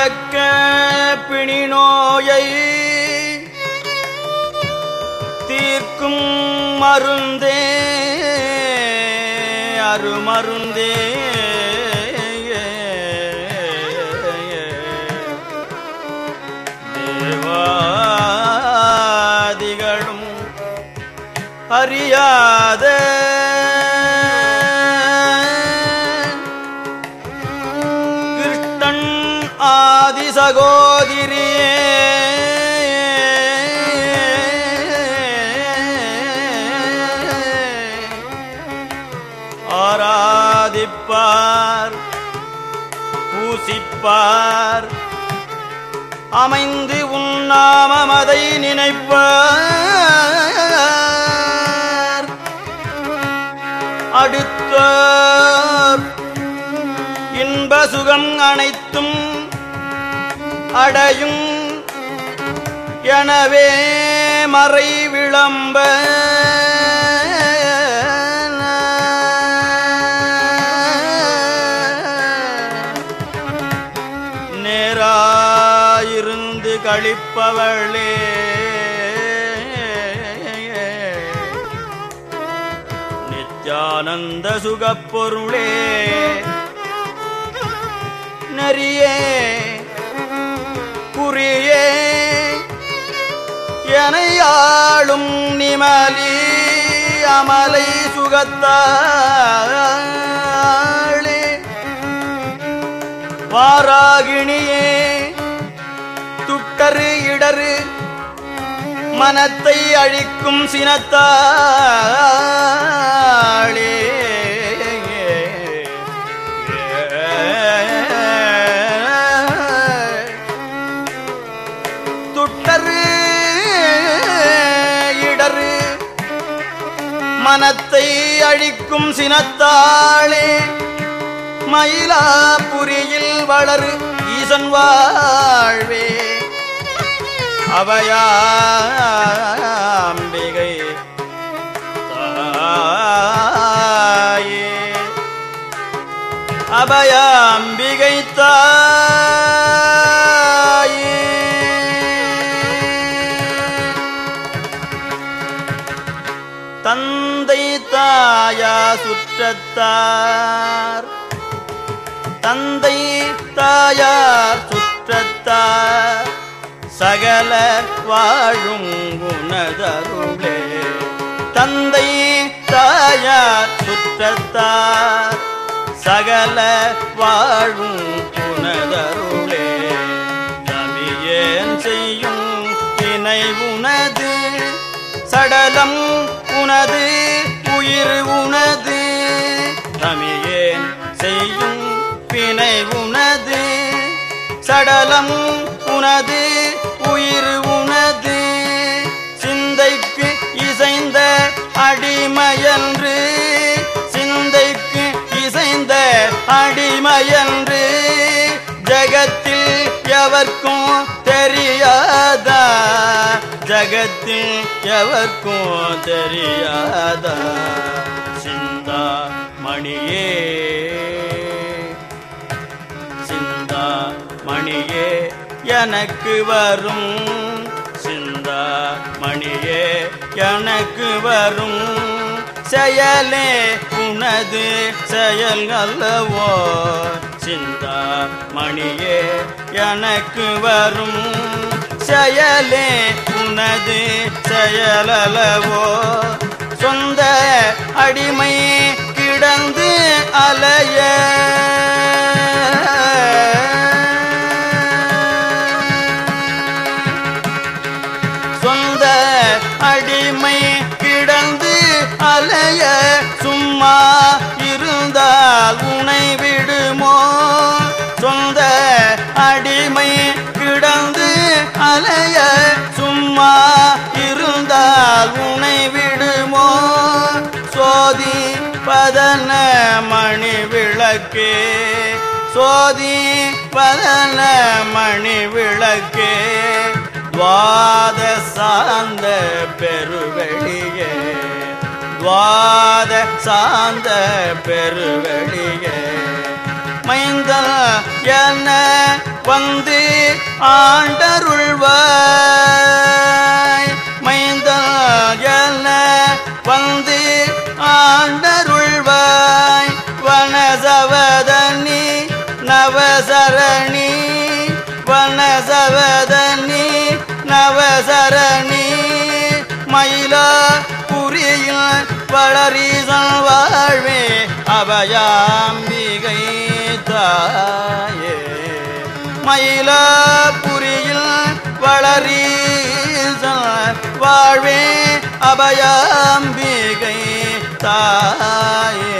தக்க பிணி நோயை தீர்க்கும் மருந்தே அருமருந்தே தேவாதிகளும் அறியாத கிருஷ்ணன் ஆதி சகோதரியே ஆராதிப்பார் பூசிப்பார் அமைந்து உன்னாமமதை நினைப்பார் அடுத்தார் இன்ப சுகம் அனைத்தும் அடையும் எனவே மறை விளம்ப நேராயிருந்து கழிப்பவளே நித்யானந்த சுகப்பொருளே நெறியே குறியே எனையாளும் நிமலி அமலை சுகத்தாளே வாராகிணியே துட்டரு இடரு மனத்தை அழிக்கும் சினத்தாளே துட்டரு இடரு மனத்தை அழிக்கும் சினத்தாளே மயிலாபுரியில் வளரு ஈசன் வாழ்வே அபயாம்பிகை தாயே அபயாம்பிகை தாயே தந்தை தாயா சுற்றத்தார் தந்தை தாயார் சுற்றத்தார் சகல வாழும் குணதருளே தந்தை தாயார் சுற்றத்தார் சகல வாழும் குணதருளே தமியேன் செய்யும் இணை உனது சடலம் உனது உயிர் உனது தமியேன் செய்யும் பிணை உனது சடலம் உனது உயிர் உனது சிந்தைக்கு இசைந்த அடிமையன்று சிந்தைக்கு இசைந்த அடிமையன்று ஜகத்தில் எவர்க்கும் தெரியாதா ஜகத்தில் எவர்க்கும் தெரியாதா சிந்தா மணியே சிந்தா மணியே எனக்கு வரும் சிந்தா மணியே எனக்கு வரும் செயலே உனது செயல் அல்லவோ சிந்தா மணியே எனக்கு வரும் செயலே உனது செயலளவோ சொந்த அடிமை கிடந்து அலைய சொந்த அடிமை கிடந்து அலைய சும்மா இருந்தால் உனை விடுமோ சொந்த அடிமை கிடந்து அலைய சும்மா இருந்தால் உனை விடுமோ சோதி பதன மணி விளக்கே சோதி பதன மணி விளக்கே துவாத சாந்த பெருவெளியே துவாத சாந்த பெருவெளியே மைந்த என வந்து ஆண்டருள்வாய் மைந்தல் என வந்து ஆண்டருள்வாய் வனசவதனி நவசரணி வனசவதனி நவசரணி மயிலா புரியில் வளரீசன் வாழ்வே அபயாம்பிகை தாயே மயிலாபுரியில் வளரீசன் வாழ்வே அபயாம்பிகை தாயே